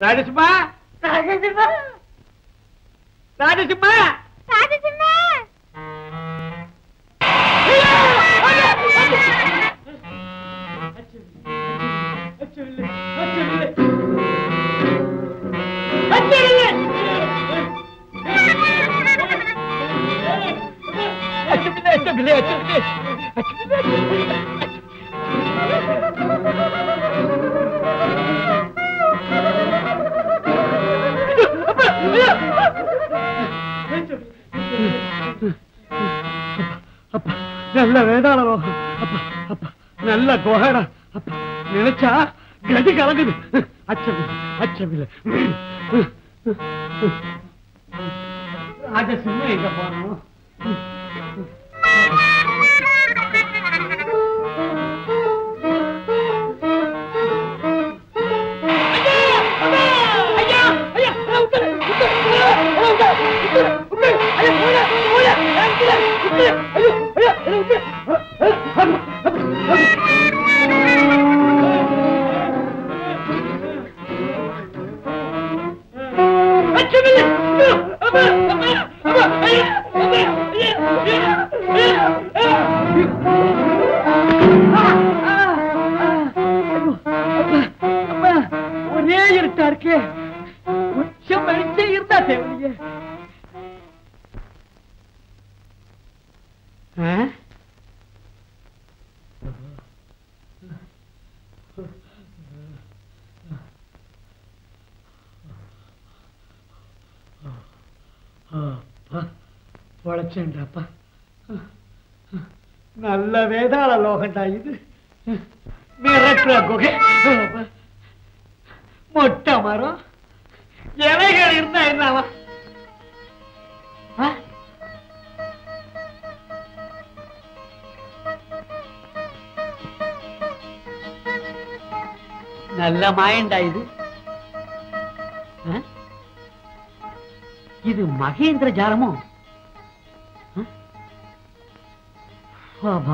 ராஜசுமா ராஜசிம்மா ராஜசுமா ராஜசிம்மா அப்பா நல்ல வேதாள ரோகம் அப்பா அப்பா நல்ல கோகடா அப்பா நினைச்சா கதி கலங்குது அச்சமில்லை அச்சமில்லை ராஜசிம்ம எங்க போனோம் ஒரே இருட்டா இருக்கே கொஞ்சம் வெளிச்சே இருந்தா தேவையே பொழைச்சேன்டாப்பா நல்ல வேதாள லோகண்டா இது மிரட்டுற குகை மொட்டை மரம் இலைகள் இருந்தா என்னவா ஆ? நல்ல மாயண்டா இது ஆ? இது மகேந்திர ஜாலமோ ஆ? ஆமா.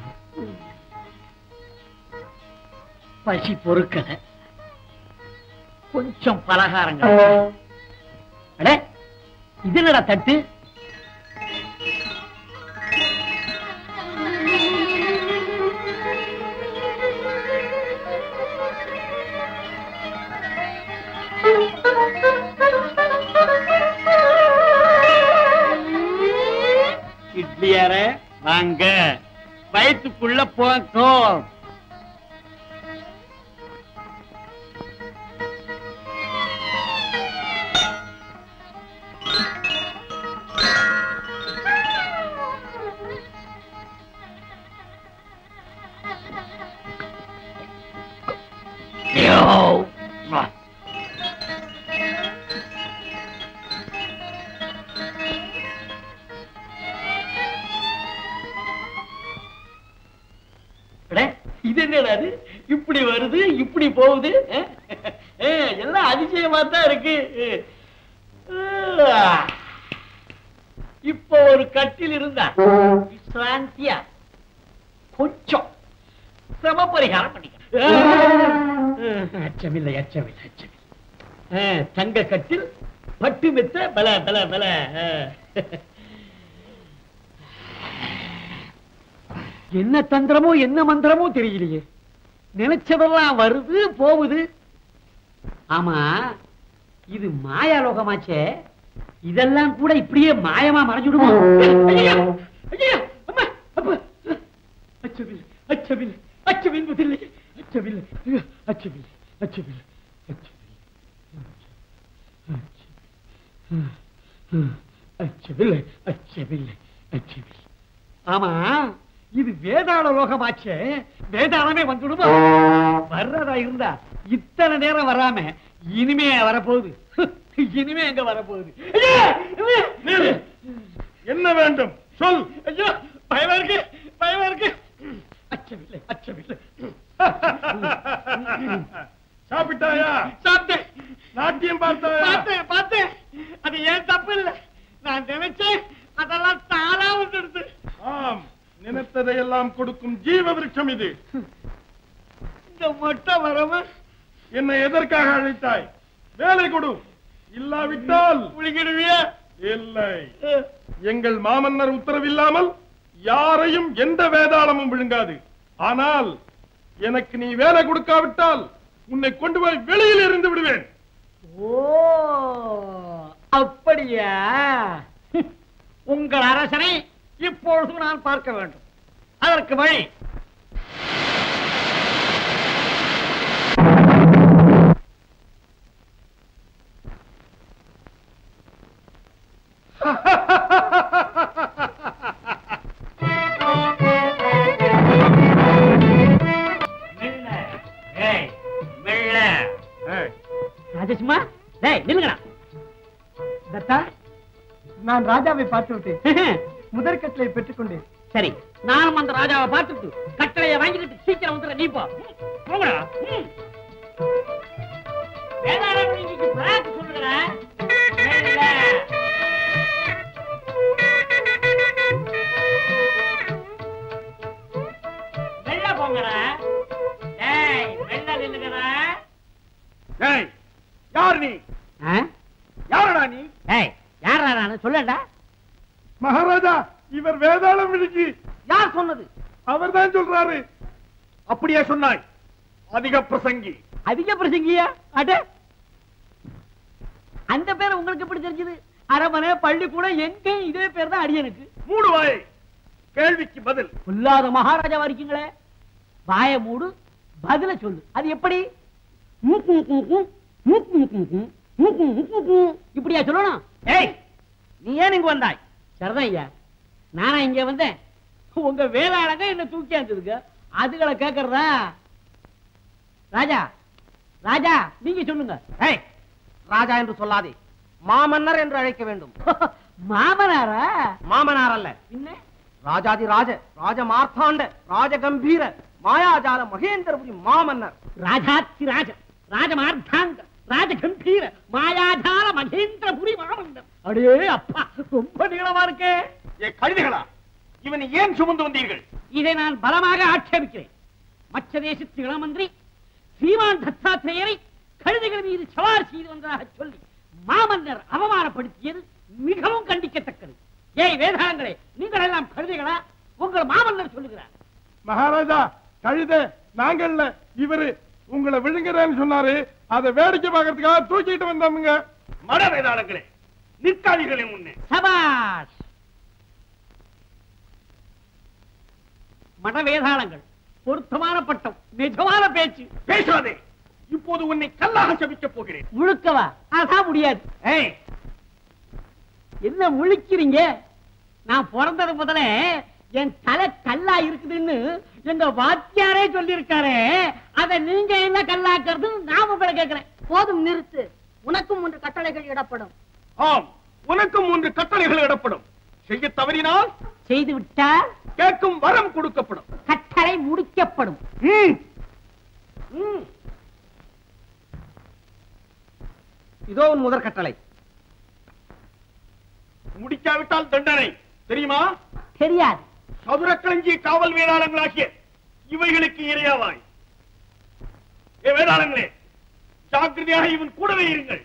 பசி பொறுக்கல கொஞ்சம் பலகாரங்கள் அடே இது என்னடா தட்டு இட்லியார வாங்க வயிற்றுக்குள்ள போக்கோ Yo. அடே, இது என்னடா இது இப்படி வருது இப்படி போகுது அஹ்? அஹ், எல்லாம் அதிசயமா தான் இருக்கு அஹ். இப்போ ஒரு கட்டில் இருந்தா விசிராந்தியா கொஞ்சம் சிரம பரிகாரம் பண்ணிக்க அஹ், அச்சமில்லை அச்சமில்லை அச்சமில்லை அஹ், தங்க கட்டில் பட்டு மெத்த பல பல பல அஹ். என்ன தந்திரமோ என்ன மந்திரமோ தெரியலையே நினைச்சதெல்லாம் வருது போகுது ஆமா இது மாயாலோகமாச்சே இதெல்லாம் கூட இப்படியே மாயமா மறைஞ்சுடுமோ ஐயா, ஐயா, அம்மா, அப்பா. அச்சமில்லை அச்சமில்லை அச்சமில்லை அச்சமில்லை ஐயோ, அச்சமில்லை அச்சமில்லை அச்சமில்லை அச்சமில்லை அச்சமில்லை ஆமா இது வேதாள லோகமாச்சே வேதாளமே வந்துடுமா வர்றதா இருந்தா இத்தனை நேரம் வராம இனிமே வரப்போகுது இனிமே எங்க வரப்போகுது ஐயா! நில். என்ன வேண்டும் சொல் ஐயோ பயமா இருக்கு பயமா இருக்கு அச்சமில்லை அச்சமில்லை சாப்பிட்டாயா சாப்பிட்டேன் நாட்டியம் பார்த்தாயா பார்த்தேன் பார்த்தேன் அது ஏன் தப்பு இல்ல நான் நினைச்சேன் அதெல்லாம் தானா வந்துடுது ஆம் நினைத்ததையெல்லாம் கொடுக்கும் ஜீவ விருட்சம் இது இந்த மொட்டை வரவன் என்னை எதற்காக அழைத்தாய் வேலை கொடு இல்லாவிட்டால் விழுங்கிடுவியா இல்லை எங்கள் மாமன்னர் உத்தரவில்லாமல் யாரையும் எந்த வேதாளமும் விழுங்காது ஆனால் எனக்கு நீ வேலை கொடுக்காவிட்டால் உன்னை கொண்டு போய் வெளியில் இருந்து விடுவேன் ஓ அப்படியா உங்கள் அரசனை இப்பொழுது நான் பார்க்க வேண்டும் அதற்கு வழி மெல்ல ஏய் மெல்ல ஏய், ராஜேஷ்மா டேய் நில்லுங்கடா தத்தா நான் ராஜாவை பார்த்து விட்டேன் முதற் கட்டளை பெற்றுக்கொண்டேன் சரி நானும் அந்த ராஜாவை பார்த்துட்டு கட்டளைய வாங்கிக்கிட்டு சீக்கிரம் வந்துடுற நீ போ ம், போங்கடா ம். வேதாளம் நீங்க பிராக்கு சொல்லுங்கடா மெல்ல. மெல்ல போங்கடா டேய் மெல்ல நில்லுங்கடா ஏய், யார் நீ ஆ? யாரடா நீ ஏய் யாரா நான் சொல்லடா மகாராஜா இவர் வேதாளம் விழுங்கி யார் சொன்னது அவர்தான் சொல்றாரு அப்படியே சொன்னாய் அதிக பிரசங்கி அதிக பிரசங்கியா அட அந்த பேர் உங்களுக்கு எப்படி தெரிஞ்சது அரமனை பள்ளிக்கூடம் எங்கேயும் இதே பேர் தான் அடியனுக்கு மூடு வாயை கேள்விக்கு பதில் பொல்லாத மகாராஜாவா இருக்கீங்களே வாய மூடு பதில சொல்லு அது எப்படி மூக்கு மூக்கு மூக்கு, மூக்கு மூக்கு மூக்கு, மூக்கு மூக்கு மூக்கு. இப்படியா சொல்லணும் ஏய் நீ ஏன் இங்க வந்தாய் சரிதான் ஐயா நானா இங்க வந்தேன் உங்க வேளாளங்க என்ன தூக்கி அனுப்பிருக்கு அதுகளை கேக்குறதா ராஜா ராஜா நீங்க சொல்லுங்க ஏய் ராஜா என்று சொல்லாதே மாமன்னர் என்று அழைக்க வேண்டும் மாமனாரா மாமனார் அல்ல என்ன ராஜாதி ராஜ ராஜ மார்த்தாண்ட ராஜ கம்பீர மாயாஜால மகேந்திரபுரி மாமன்னர் ராஜாத்தி ராஜ ராஜமார்த்தாங்க ராஜகம்பீர மாயாஜால மகேந்திரபுரி மாமந்தர் அடே அப்பா ரொம்ப நீளமா இருக்கே ஏ கழுதைகளா இவனை ஏன் சுமந்து வந்தீர்கள் இதை நான் பலமாக ஆட்சேபிக்கிறேன் மற்ற தேசத்து இளமந்திரி ஸ்ரீமான் தத்தாத்திரேயரை கழுதைகள் மீது சவாரி செய்து வந்ததாக சொல்லி மாமன்னர் அவமானப்படுத்தியது மிகவும் கண்டிக்கத்தக்கது ஏய் வேதாளங்களே நீங்கள் எல்லாம் கழுதைகளா உங்கள் மாமன்னர் சொல்லுகிறார் மகாராஜா கழுத நாங்கள்ல இவரு உங்களை விழுங்குறேன்னு சொன்னாரு அதை வேடிக்கை பார்க்கறதுக்காக தூக்கிட்டு வந்தாமுங்க மட வேதாளங்களே நிற்காதிகளே முன்னே சபாஷ் மடவேதாளங்கள் பொருத்தமான பட்டம் நிஜமான பேச்சு பேசாதே இப்போது உன்னை கல்லாக சபிக்கப் போகிறேன் முழுக்கவா அதான் முடியாது ஏய் என்ன முழிக்கிறீங்க நான் பிறந்தது முதல்ல என் தலை கல்லா இருக்குதுன்னு எங்க வாத்தியாரே சொல்லியிருக்காரு அத நீங்க என்ன கல்லாக்குறது நான் உங்களை கேட்கிறேன் போதும் நிறுத்து உனக்கும் மூன்று கட்டளைகள் இடப்படும் ஆம் உனக்கும் மூன்று கட்டளைகள் இடப்படும் செய்ய தவறினால் செய்து விட்டால் கேட்கும் வரம் கொடுக்கப்படும் கட்டளை முடிக்கப்படும் ம். ம். இதோ உன் முதற் கட்டளை முடிக்காவிட்டால் தண்டனை தெரியுமா தெரியாது சதுரக்களஞ்சி காவல் வேதாளங்களாகிய இவைகளுக்கு இரையாவாய் ஏ வேதாளங்களே ஜாக்கிரதையாக இவன் கூடவே இருங்கள்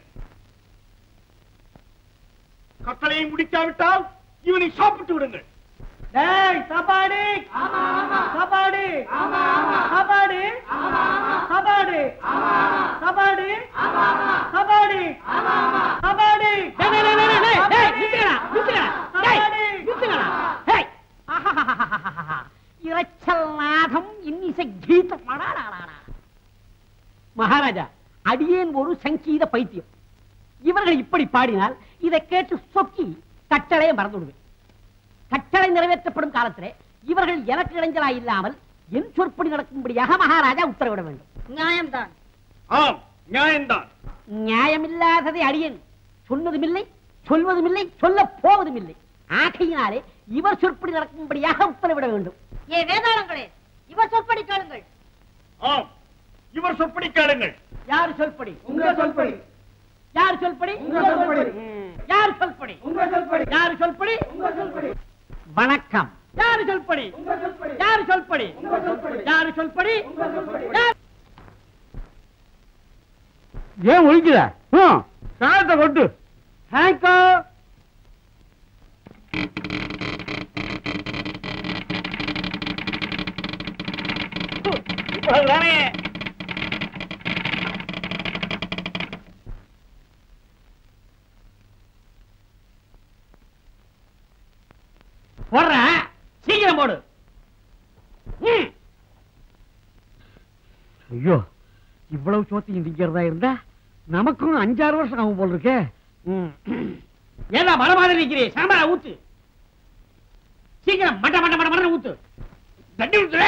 கட்டளையை முடிக்காவிட்டால் இவனை சாப்பிட்டு விடுங்கள் டேய் சாப்பாடு சாப்பாடு சாப்பாடு சாப்பாடு சாப்பாடு சாப்பாடு சாப்பாடு டேய், டேய், டேய், டேய், டேய், டேய், நிறுத்துங்கடா, நிறுத்துங்கடா. டேய், நிறுத்துங்கடா. டேய். ஆஹாஹாஹாஹாஹா. இரைச்சல் நாதம் இன்னிசை கீதம் அடாடாடாடா. மகாராஜா அடியேன் ஒரு சங்கீத பைத்தியம் இவர்கள் இப்படி பாடினால் இதை கேட்டு சொக்கி கட்டளையை மறந்து விடுவேன் கட்டளை நிறைவேற்றப்படும் காலத்திலே இவர்கள் எனக்கு இடைஞ்சலா இல்லாமல் என் சொற்படி நடக்கும்படியாக மகாராஜா உத்தரவிட வேண்டும் நியாயம்தான் ஆம் நியாயம்தான் நியாயமில்லாததை அடியேன் சொன்னதுமில்லை சொல்வதுமில்லை சொல்ல போவதுமில்லை ஆகையினாலே இவர் சொற்படி நடக்கும்படியாக உத்தரவிட வேண்டும் ஏ வேதாளங்களே இவர் சொற்படி கேளுங்கள் ஆம் இவர் சொற்படி கேளுங்கள் யார் சொல்படி உங்க சொல்படி யார் சொல்படி உங்க சொல்படி. ம். யார் சொல்படி உங்க சொல்படி யார் சொல்படி உங்க சொல்படி வணக்கம் யார் சொல்படி உங்க சொல்படி யார் சொல்படி உங்க சொல்படி யார் சொல்படி உங்க சொல்படி யார் ஏன் ஒழிக்கிற சாதத்தை கொண்டு தேங்க்யூ தானே போடுறேன் சீக்கிரம் போடு ம். ஐயோ இவ்வளவு சோத்தையும் திங்கிறதா இருந்தா நமக்கும் அஞ்சாறு வருஷம் ஆகும் போல் இருக்கே ம். ஏதா மர மாதிரி நிக்கிறே சாம்பார ஊத்து சீக்கிரம் மட்ட மட்ட மட்ட மட்ட ஊத்து தண்ணி ஊத்துற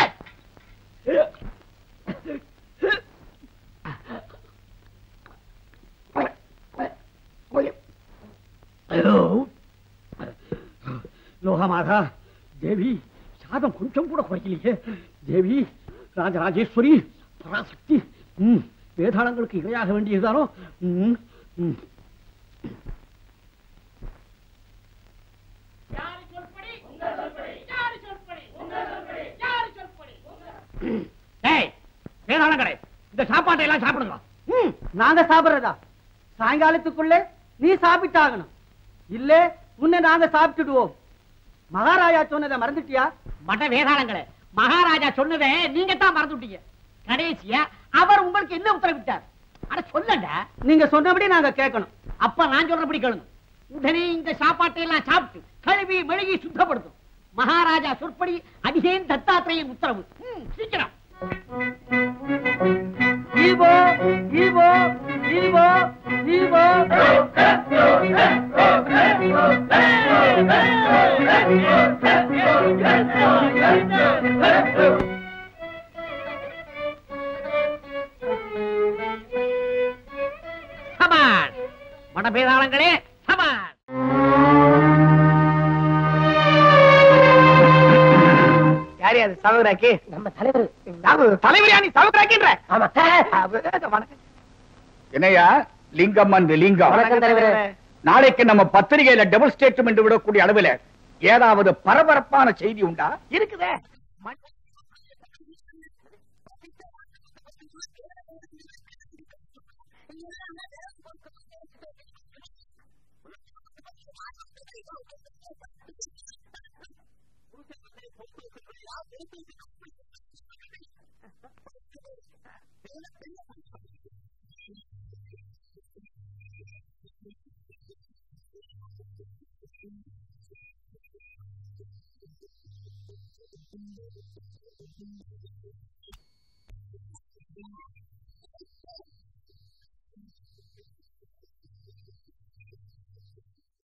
லோகமாதா தேவி சாதம் கொஞ்சம் கூட குறைக்கலையே தேவி ராஜராஜேஸ்வரி பராசக்தி ம், வேதாளங்களுக்கு இரையாக வேண்டியதுதானோ ம், ம். டேய், வேதாளம் கடை இந்த சாப்பாட்டை எல்லாம் சாப்பிடுங்க ம், நாங்க சாப்பிடுறதா சாயங்காலத்துக்குள்ளே நீ சாப்பிட்டாகணும் இல்ல உன்னை நாங்க சாப்பிட்டுடுவோம் மகாராஜா சொன்னதை மறந்துட்டியா மட வேதாளங்களே மகாராஜா சொன்னதை நீங்க தான் மறந்துட்டீங்க கடைசியா அவர் உங்களுக்கு என்ன உத்தரவிட்டார் அட சொல்லடா நீங்க சொன்னபடி நாங்க கேட்கணும் அப்ப நான் சொல்றபடி கேளுங்க உடனே இந்த சாப்பாட்டை எல்லாம் சாப்பிட்டு கழுவி மெழுகி சுத்தப்படுத்தும் மகாராஜா சொற்படி அடிகேன் தத்தாத்திரேயன் உத்தரவு ம், சீக்கிரம் ஈவோ ஈவோ ஈவோ ஈவோ சபாஷ் மட வேதாளங்களே சபாஷ் யாரு அது சகோதராக்கி நம்ம தலைவர் தலைவரியா நீ சகோதராக்கின்ற ஆமா வணக்கம் என்னையா லிங்கம் அண்ட் லிங்கம் வணக்கம் தலைவரே. நாளைக்கு நம்ம பத்திரிகையில டபுள் ஸ்டேட்மெண்ட் விடக்கூடிய அளவுல ஏதாவது பரபரப்பான செய்தி உண்டா இருக்குதே